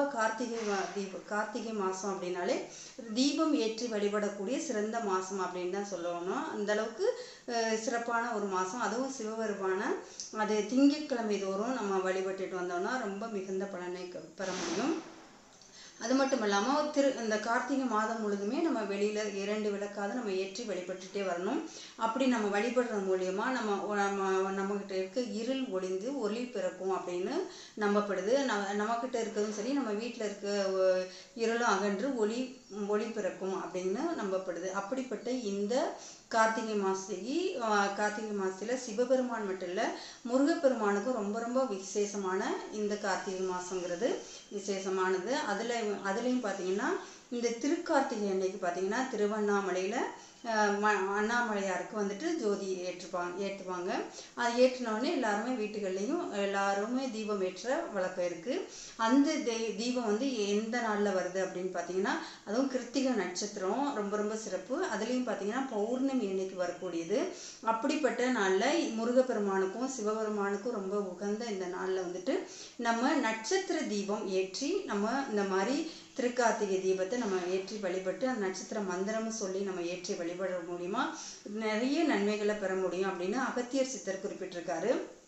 பொதுவாக கார்த்திகை மா- தீப கார்த்திகை மாதம் அப்படின்னாலே தீபம் ஏற்றி வழிபடக்கூடிய சிறந்த மாதம் அப்படின்னு தான் சொல்லணும் அந்த அளவுக்கு அஹ், சிறப்பான ஒரு மாதம் அதுவும் சிவபெருமான அது திங்கட்கிழமை தோறும் நம்ம வழிபட்டுட்டு வந்தோம்னா ரொம்ப மிகுந்த பலனை க- பெற முடியும் அது மட்டும் இல்லாமல் திரு இந்த கார்த்திகை மாதம் முழுதுமே நம்ம வெளியில இரண்டு விளக்காவது நம்ம ஏற்றி வழிபட்டுட்டே வரணும் அப்படி நம்ம வழிபடுறது மூலியமா நம்ம ஒ- நம்ம நம்மகிட்ட இருக்க இருள் ஒளிந்து ஒளி பிறக்கும் அப்படின்னு நம்பப்படுது நம்ம நம்மக்கிட்ட இருக்கிறதும் சரி நம்ம வீட்டில் இருக்க ஒ- இருளும் அகன்று ஒளி ஒளி பிறக்கும் அப்படின்னு நம்பப்படுது அப்படிப்பட்ட இந்த கார்த்திகை மாசத்துக்கு ஆஹ் கார்த்திகை மாசத்துல சிவபெருமான் மட்டும் இல்ல முருகப்பெருமானுக்கும் ரொம்ப ரொம்ப விசேஷமான இந்த கார்த்திகை மாசங்கிறது விசேஷமானது அதுல அதுலயும் பாத்தீங்கன்னா இந்த திருக்கார்த்திகை அன்னைக்கு பாத்தீங்கன்னா திருவண்ணாமலையில ஆஹ் ம- அண்ணாமலையாருக்கு வந்துட்டு ஜோதி ஏற்றுப்பாங்க ஏற்றுவாங்க அது ஏற்றின உடனே எல்லாருமே வீட்டுகள்லையும் எல்லாருமே தீபம் ஏற்ற வழக்கம் இருக்கு அந்த தெய்- தீபம் வந்து எந்த நாள்ல வருது அப்படின்னு பாத்தீங்கன்னா அதுவும் கிருத்திகை நட்சத்திரம் ரொம்ப ரொம்ப சிறப்பு அதுலயும் பாத்தீங்கன்னா பௌர்ணமி அன்னைக்கு வரக்கூடியது அப்படிப்பட்ட நாள்ல முருகப்பெருமானுக்கும் சிவபெருமானுக்கும் ரொம்ப உகந்த இந்த நாள்ல வந்துட்டு நம்ம நட்சத்திர தீபம் ஏற்றி நம்ம இந்த மாதிரி திருக்கார்த்திகை தீபத்தை நம்ம ஏற்றி வழிபட்டு அந்த நட்சத்திர மந்திரமும் சொல்லி நம்ம ஏற்றி வழிபட மூலியமா நிறைய நன்மைகளை பெற முடியும் அப்படின்னு அகத்தியர் சித்தர் குறிப்பிட்டிருக்காரு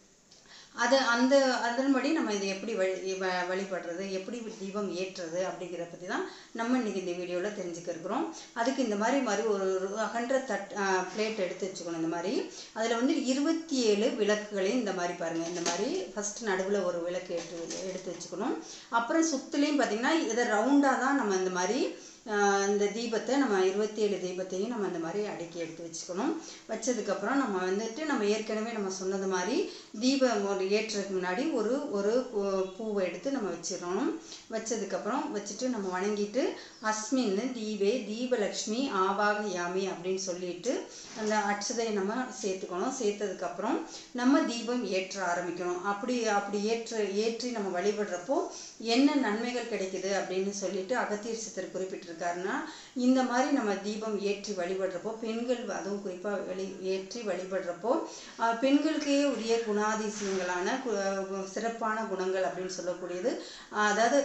அது அந்த அதன்படி நம்ம இதை எப்படி வழி வ- வழிபடுறது எப்படி தீபம் ஏற்றுறது அப்படிங்கிறத பற்றி தான் நம்ம இன்னைக்கு இந்த வீடியோவில் தெரிஞ்சுக்க இருக்கிறோம் அதுக்கு இந்த மாதிரி மாதிரி ஒரு ஒரு அகன்ற தட் பிளேட் எடுத்து வச்சுக்கணும் இந்த மாதிரி அதில் வந்து இருபத்தி ஏழு விளக்குகளையும் இந்த மாதிரி பாருங்கள் இந்த மாதிரி ஃபர்ஸ்ட் நடுவில் ஒரு விளக்கு எடுத்து எடுத்து வச்சுக்கணும் அப்புறம் சுத்துலேயும் பார்த்தீங்கன்னா இதை ரவுண்டாக தான் நம்ம இந்த மாதிரி ஆஹ் இந்த தீபத்தை நம்ம இருபத்தி ஏழு தீபத்தையும் நம்ம இந்த மாதிரி அடுக்கி எடுத்து வச்சுக்கணும் வச்சதுக்கப்புறம் நம்ம வந்துட்டு நம்ம ஏற்கனவே நம்ம சொன்னது மாதிரி தீபம் ஒரு ஏற்றுறதுக்கு முன்னாடி ஒரு ஒரு பூ- பூவை எடுத்து நம்ம வச்சிடணும் வச்சதுக்கப்புறம் வச்சுட்டு நம்ம வணங்கிட்டு அஸ்மின் தீபே தீபலக்ஷ்மி ஆவாகயாமி அப்படின்னு சொல்லிட்டு அந்த அட்சதையை நம்ம சேர்த்துக்கணும் சேர்த்ததுக்கப்புறம் நம்ம தீபம் ஏற்ற ஆரம்பிக்கணும் அப்படி அப்படி ஏற்ற ஏற்றி நம்ம வழிபடுறப்போ என்ன நன்மைகள் கிடைக்குது அப்படின்னு சொல்லிட்டு அகத்தியர் சித்தர் குறிப்பிட்டிருக்காருன்னா இந்த மாதிரி நம்ம தீபம் ஏற்றி வழிபடுறப்போ பெண்கள் அதுவும் குறிப்பாக வெளி ஏற்றி வழிபடுறப்போ ஆஹ் பெண்களுக்கே உரிய குணாதிசயங்களான கு- சிறப்பான குணங்கள் அப்படின்னு சொல்லக்கூடியது ஆஹ் அதாவது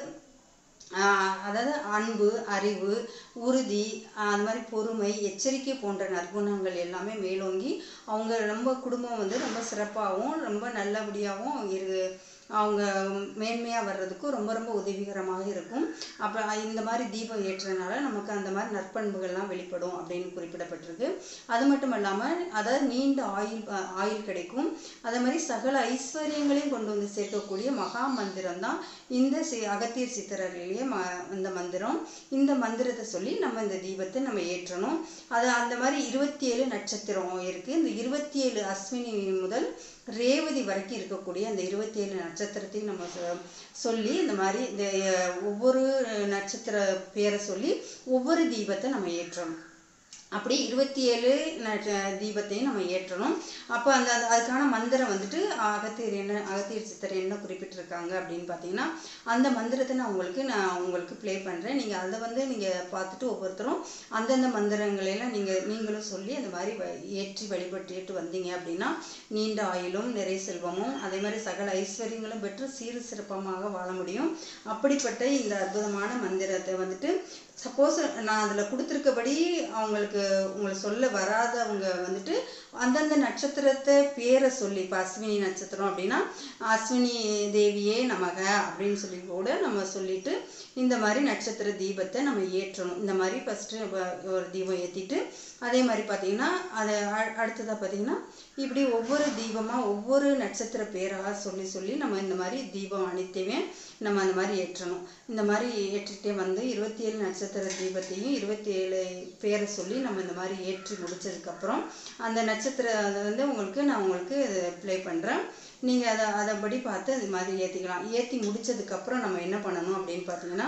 ஆஹ் அதாவது அன்பு அறிவு உறுதி ஆஹ் அந்த மாதிரி பொறுமை எச்சரிக்கை போன்ற நற்குணங்கள் எல்லாமே மேலோங்கி அவங்க ரொம்ப குடும்பம் வந்து ரொம்ப சிறப்பாகவும் ரொம்ப நல்லபடியாகவும் இரு அவங்க மேன்மையாக வர்றதுக்கும் ரொம்ப ரொம்ப உதவிகரமாக இருக்கும் அப்புறம் இந்த மாதிரி தீபம் ஏற்றுறதுனால நமக்கு அந்த மாதிரி நற்பண்புகள்லாம் வெளிப்படும் அப்படின்னு குறிப்பிடப்பட்டிருக்கு அது மட்டும் இல்லாமல் அதாவது நீண்ட ஆயுள் ஆயுள் கிடைக்கும் அதே மாதிரி சகல ஐஸ்வர்யங்களையும் கொண்டு வந்து சேர்க்கக்கூடிய மகா மந்திரம் தான் இந்த சி அகத்தியர் சித்தரிலேயே ம இந்த மந்திரம் இந்த மந்திரத்தை சொல்லி நம்ம இந்த தீபத்தை நம்ம ஏற்றணும் அது அந்த மாதிரி இருபத்தி ஏழு நட்சத்திரம் இருக்கு இந்த இருபத்தி ஏழு அஸ்வினி முதல் ரேவதி வரைக்கும் இருக்கக்கூடிய அந்த இருபத்தி ஏழு நட்சத்திரத்தையும் நம்ம சொ- சொல்லி இந்த மாதிரி இந்த அஹ், ஒவ்வொரு நட்சத்திர பேரை சொல்லி ஒவ்வொரு தீபத்தை நம்ம ஏற்றணும் அப்படி இருபத்தி ஏழு தீபத்தையும் நம்ம ஏற்றணும் அப்போ அந்த அந்த- அதுக்கான மந்திரம் வந்துட்டு அகத்தியர் என்ன அகத்தியர் சித்தர் என்ன குறிப்பிட்டிருக்காங்க அப்படின்னு பார்த்தீங்கன்னா அந்த மந்திரத்தை நான் உங்களுக்கு நான் உங்களுக்கு ப்ளே பண்ணுறேன் நீங்கள் அதை வந்து நீங்கள் பார்த்துட்டு ஒவ்வொருத்தரும் அந்தந்த மந்திரங்களையெல்லாம் நீங்கள் நீங்களும் சொல்லி அந்த மாதிரி வ- ஏற்றி வழிபட்டுட்டு வந்தீங்க அப்படின்னா நீண்ட ஆயுளும் நிறை செல்வமும் அதே மாதிரி சகல ஐஸ்வர்யங்களும் பெற்று சீரு சிறப்பமாக வாழ முடியும் அப்படிப்பட்ட இந்த அற்புதமான மந்திரத்தை வந்துட்டு சப்போஸ் நான் அதில் கொடுத்துருக்கபடி அவங்களுக்கு உங்களை சொல்ல வராதவங்க வந்துட்டு அந்தந்த நட்சத்திரத்தை பேரை சொல்லி இப்போ அஸ்வினி நட்சத்திரம் அப்படின்னா அஸ்வினி தேவியே நமக அப்படின்னு சொல்லி கூட நம்ம சொல்லிட்டு இந்த மாதிரி நட்சத்திர தீபத்தை நம்ம ஏற்றணும் இந்த மாதிரி ஃபஸ்ட்டு ஒரு தீபம் ஏற்றிட்டு அதே மாதிரி பார்த்தீங்கன்னா அதை அ- அடுத்ததா பார்த்தீங்கன்னா இப்படி ஒவ்வொரு தீபமாக ஒவ்வொரு நட்சத்திர பேராக சொல்லி சொல்லி நம்ம இந்த மாதிரி தீபம் அனைத்தையுமே நம்ம அந்த மாதிரி ஏற்றணும் இந்த மாதிரி ஏற்றிட்டே வந்து இருபத்தி ஏழு நட்சத்திர தீபத்தையும் இருபத்தி ஏழு பேரை சொல்லி நம்ம இந்த மாதிரி ஏற்றி முடிச்சதுக்கப்புறம் அந்த நட்சத்திர அதை வந்து உங்களுக்கு நான் உங்களுக்கு ப்ளே பண்ணுறேன் நீங்கள் அதை அதைப்படி பார்த்து அது மாதிரி ஏற்றிக்கலாம் ஏற்றி முடிச்சதுக்கப்புறம் நம்ம என்ன பண்ணணும் அப்படின்னு பார்த்தீங்கன்னா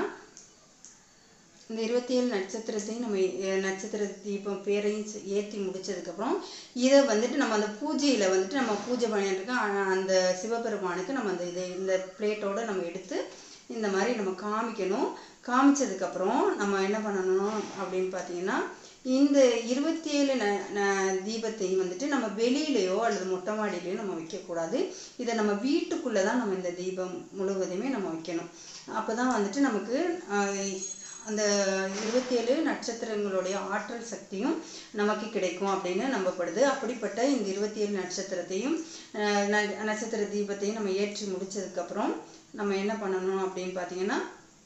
இந்த இருபத்தி ஏழு நட்சத்திரத்தையும் நம்ம அஹ், நட்சத்திர தீபம் பேரையும் சே- ஏத்தி முடிச்சதுக்கப்புறம் இதை வந்துட்டு நம்ம அந்த பூஜையில வந்துட்டு நம்ம பூஜை பண்ணிட்டு இருக்கோம் ஆனா அந்த சிவபெருமானுக்கு நம்ம அந்த இதை இந்த பிளேட்டோட நம்ம எடுத்து இந்த மாதிரி நம்ம காமிக்கணும் காமிச்சதுக்கப்புறம் நம்ம என்ன பண்ணணும் அப்படின்னு பார்த்தீங்கன்னா இந்த இருபத்தி ஏழு ந ந- தீபத்தையும் வந்துட்டு நம்ம வெளியிலயோ அல்லது மொட்டை மாடியிலையோ நம்ம வைக்கக்கூடாது இதை நம்ம வீட்டுக்குள்ளே தான் நம்ம இந்த தீபம் முழுவதுமே நம்ம வைக்கணும் அப்போ தான் வந்துட்டு நமக்கு ஆஹ், அந்த இருபத்தி ஏழு நட்சத்திரங்களுடைய ஆற்றல் சக்தியும் நமக்கு கிடைக்கும் அப்படின்னு நம்பப்படுது அப்படிப்பட்ட இந்த இருபத்தி ஏழு நட்சத்திரத்தையும் ஆஹ், ந- நட்சத்திர தீபத்தையும் நம்ம ஏற்றி முடிச்சதுக்கப்புறம் நம்ம என்ன பண்ணணும் அப்படின்னு பார்த்தீங்கன்னா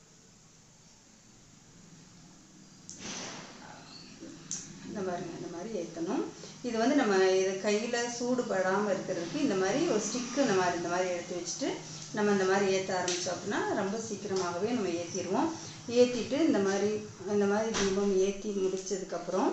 இந்த பாருங்க இந்த மாதிரி ஏற்றணும் இது வந்து நம்ம இது கையில் சூடு படாமல் இருக்கிறதுக்கு இந்த மாதிரி ஒரு ஸ்டிக்கு இந்த மாதிரி இந்த மாதிரி எடுத்து வச்சுட்டு நம்ம இந்த மாதிரி ஏற்ற ஆரம்பித்தோம் அப்படின்னா ரொம்ப சீக்கிரமாகவே நம்ம ஏற்றிடுவோம் ஏற்றிட்டு இந்த மாதிரி இந்த மாதிரி தீபம் ஏற்றி முடிச்சதுக்கப்புறம்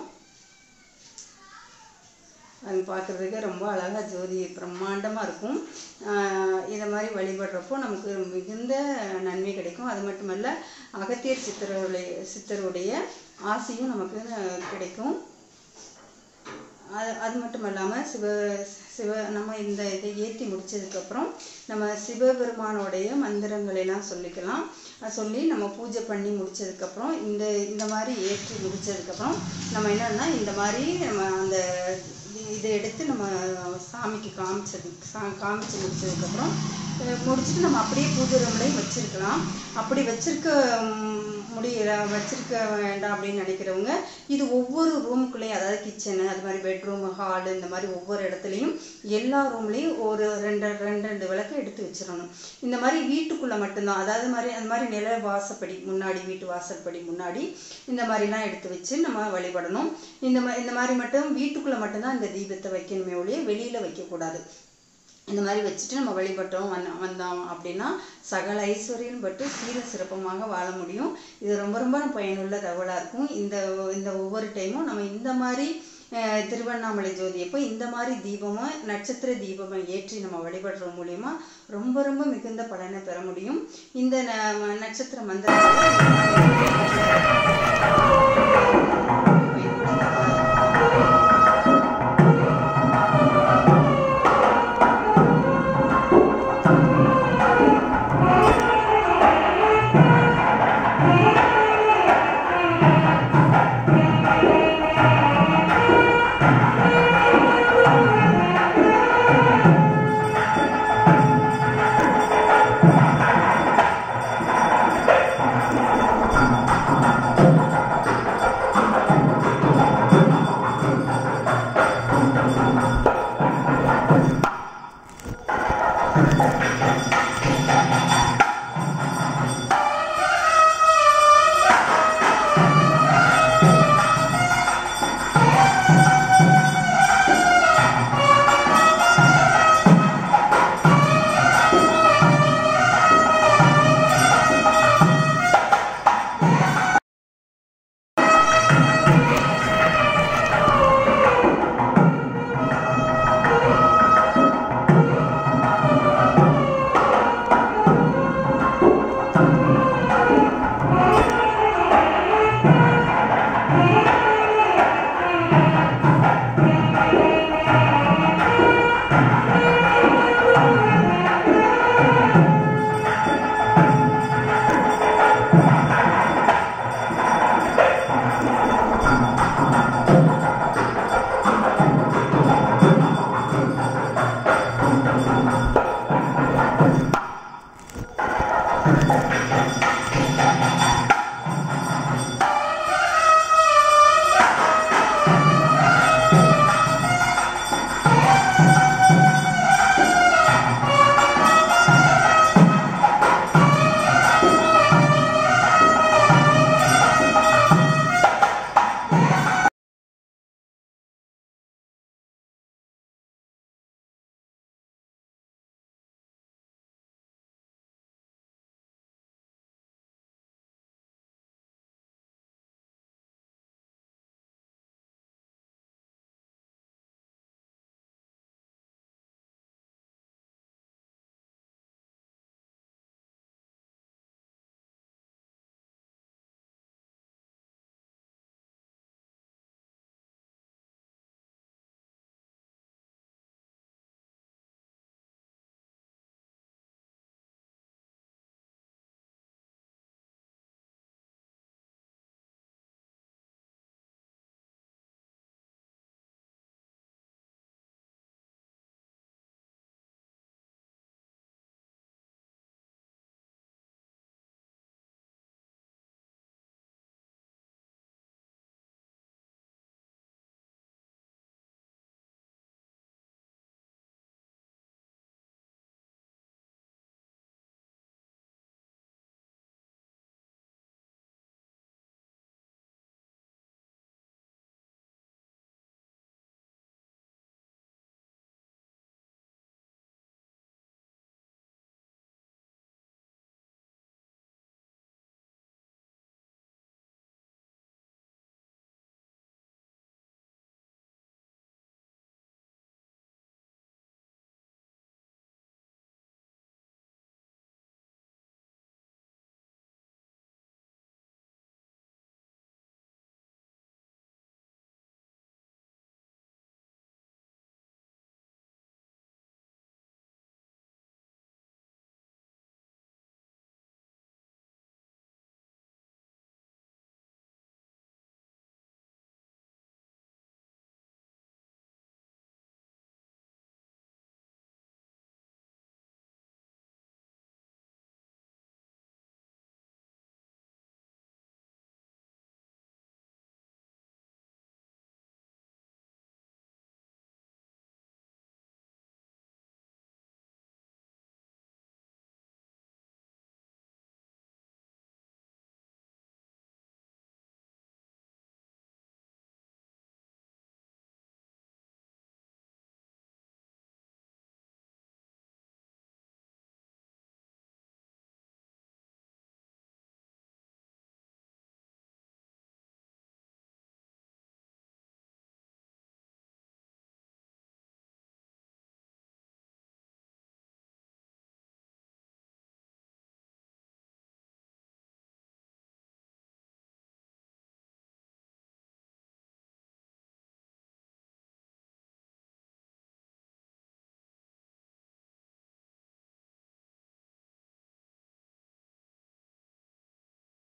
அது பார்க்குறதுக்கு ரொம்ப அழகா ஜோதி பிரம்மாண்டமாக இருக்கும் ஆஹ் இதை மாதிரி வழிபடுறப்போ நமக்கு மிகுந்த நன்மை கிடைக்கும் அது மட்டுமல்ல அகத்தியர் சித்தருடைய சித்தருடைய ஆசையும் நமக்கு அஹ், கிடைக்கும் அது அது மட்டும் இல்லாமல் சிவ சிவ நம்ம இந்த இதை ஏற்றி முடிச்சதுக்கப்புறம் நம்ம சிவபெருமானோடைய மந்திரங்களை எல்லாம் சொல்லிக்கலாம் அது சொல்லி நம்ம பூஜை பண்ணி முடிச்சதுக்கப்புறம் இந்த இந்த மாதிரி ஏற்றி முடிச்சதுக்கப்புறம் நம்ம என்னன்னா இந்த மாதிரி நம்ம அந்த இ- இதை எடுத்து நம்ம சாமிக்கு காமிச்சது சா காமிச்சு முடிச்சதுக்கப்புறம் அஹ் முடிச்சுட்டு நம்ம அப்படியே பூஜை ரூம்லையும் வச்சிருக்கலாம் அப்படி வச்சிருக்க ம், முடியல வச்சிருக்க வேண்டாம் அப்படின்னு நினைக்கிறவங்க இது ஒவ்வொரு ரூமுக்குள்ளேயும் அதாவது கிச்சனு அது மாதிரி பெட்ரூம் ஹாலு இந்த மாதிரி ஒவ்வொரு இடத்துலையும் எல்லா ரூம்லேயும் ஒரு ரெண்டு ரெண்டு ரெண்டு விளக்கு எடுத்து வச்சிடணும் இந்த மாதிரி வீட்டுக்குள்ள மட்டும்தான் அதாவது மாதிரி அந்த மாதிரி நில வாசப்படி முன்னாடி வீட்டு வாசற்படி முன்னாடி இந்த மாதிரிலாம் எடுத்து வச்சு நம்ம வழிபடணும் இந்த மா இந்த மாதிரி மட்டும் வீட்டுக்குள்ள மட்டும்தான் இந்த தீபத்தை வைக்கணுமே ஒழிய வெளியில வைக்கக்கூடாது இந்த மாதிரி வச்சுட்டு நம்ம வழிபட்டோம் வந்த வந்தோம் அப்படின்னா சகல ஐஸ்வர்யம் பட்டு சீர சிறப்பமாக வாழ முடியும் இது ரொம்ப ரொம்ப பயனுள்ள தகவலாக இருக்கும் இந்த இந்த ஒவ்வொரு டைமும் நம்ம இந்த மாதிரி அஹ், திருவண்ணாமலை ஜோதி அப்போ இந்த மாதிரி தீபமும் நட்சத்திர தீபமை ஏற்றி நம்ம வழிபடுறது மூலியமா ரொம்ப ரொம்ப மிகுந்த பலனை பெற முடியும் இந்த ந- நட்சத்திர மந்திரங்களை